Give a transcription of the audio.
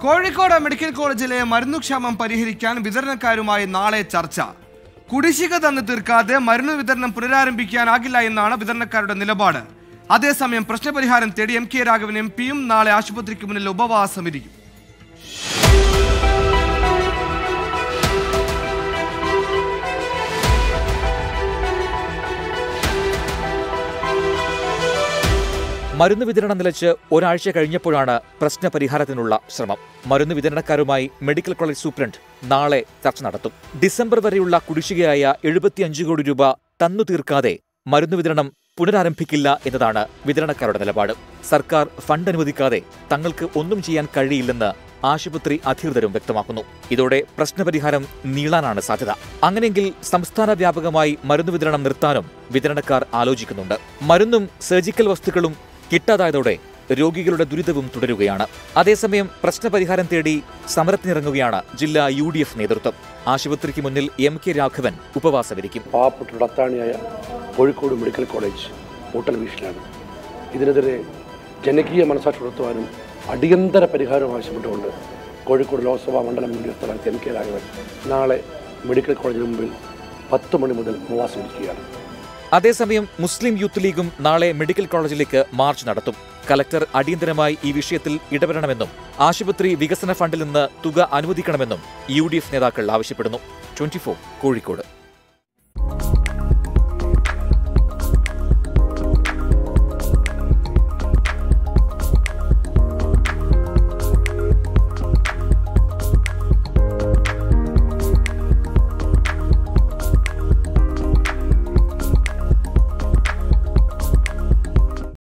Kozhikode medical കോളേജിലെ മരുന്നുക്ഷാമം പരിഹരിക്കാൻ വിതരണക്കാരുമായി നാളെ ചർച്ച കുടിശ്ശിക തന്നു തീർക്കാതെ മരുന്ന് വിതരണം പുനരാരംഭിക്കാനാകില്ല എന്നാണ് വിതരണക്കാരുടെ നിലപാട് അതേസമയം പ്രശ്നപരിഹാരം തേടി എം കെ രാഘവൻ എം പിയും നാളെ ആശുപത്രിക്ക് മുന്നിൽ ഉപവാസമിരിക്കും മരുന്ന് വിതരണം നിലച്ച് ഒരാഴ്ച കഴിഞ്ഞപ്പോഴാണ് പ്രശ്നപരിഹാരത്തിനുള്ള ശ്രമം മരുന്ന് വിതരണക്കാരുമായി മെഡിക്കൽ കോളേജ് സൂപ്രണ്ട് നാളെ ചർച്ച നടത്തും ഡിസംബർ വരെയുള്ള കുടിശ്ശികയായ എഴുപത്തിയഞ്ച് കോടി രൂപ തന്നു തീർക്കാതെ മരുന്ന് വിതരണം പുനരാരംഭിക്കില്ല എന്നതാണ് വിതരണക്കാരുടെ നിലപാട് സർക്കാർ ഫണ്ട് അനുവദിക്കാതെ തങ്ങൾക്ക് ഒന്നും ചെയ്യാൻ കഴിയില്ലെന്ന് ആശുപത്രി അധികൃതരും വ്യക്തമാക്കുന്നു ഇതോടെ പ്രശ്നപരിഹാരം നീളാനാണ് സാധ്യത അങ്ങനെയെങ്കിൽ സംസ്ഥാന വ്യാപകമായി മരുന്ന് വിതരണം നിർത്താനും വിതരണക്കാർ ആലോചിക്കുന്നുണ്ട് മരുന്നും സർജിക്കൽ വസ്തുക്കളും കിട്ടാതായതോടെ രോഗികളുടെ ദുരിതവും തുടരുകയാണ് അതേസമയം പ്രശ്നപരിഹാരം തേടി സമരത്തിനിറങ്ങുകയാണ് ജില്ലാ യു ഡി എഫ് നേതൃത്വം ആശുപത്രിക്ക് മുന്നിൽ എം കെ രാഘവൻ ഉപവാസമിരിക്കും പാവപ്പെട്ട അത്താണിയായ കോഴിക്കോട് മെഡിക്കൽ കോളേജ് ഹോട്ടൽ വീട്ടിലാണ് ഇതിനെതിരെ ജനകീയ മനസാക്ഷി ഉണർത്തുവാനും അടിയന്തര പരിഹാരം ആവശ്യപ്പെട്ടുകൊണ്ട് കോഴിക്കോട് ലോക്സഭാ മണ്ഡലം യു ഡി എഫ് സ്ഥാനാർത്ഥി എം കെ രാഘവൻ നാളെ മെഡിക്കൽ കോളേജിന് മുമ്പിൽ പത്ത് മണി മുതൽ ഉപവാസമിരിക്കുകയാണ് അതേസമയം മുസ്ലിം യൂത്ത് ലീഗും നാളെ മെഡിക്കൽ കോളേജിലേക്ക് മാർച്ച് നടത്തും കലക്ടർ അടിയന്തരമായി ഈ വിഷയത്തിൽ ഇടപെടണമെന്നും ആശുപത്രി വികസന ഫണ്ടിൽ നിന്ന് തുക അനുവദിക്കണമെന്നും യു നേതാക്കൾ ആവശ്യപ്പെടുന്നു ട്വന്റി കോഴിക്കോട്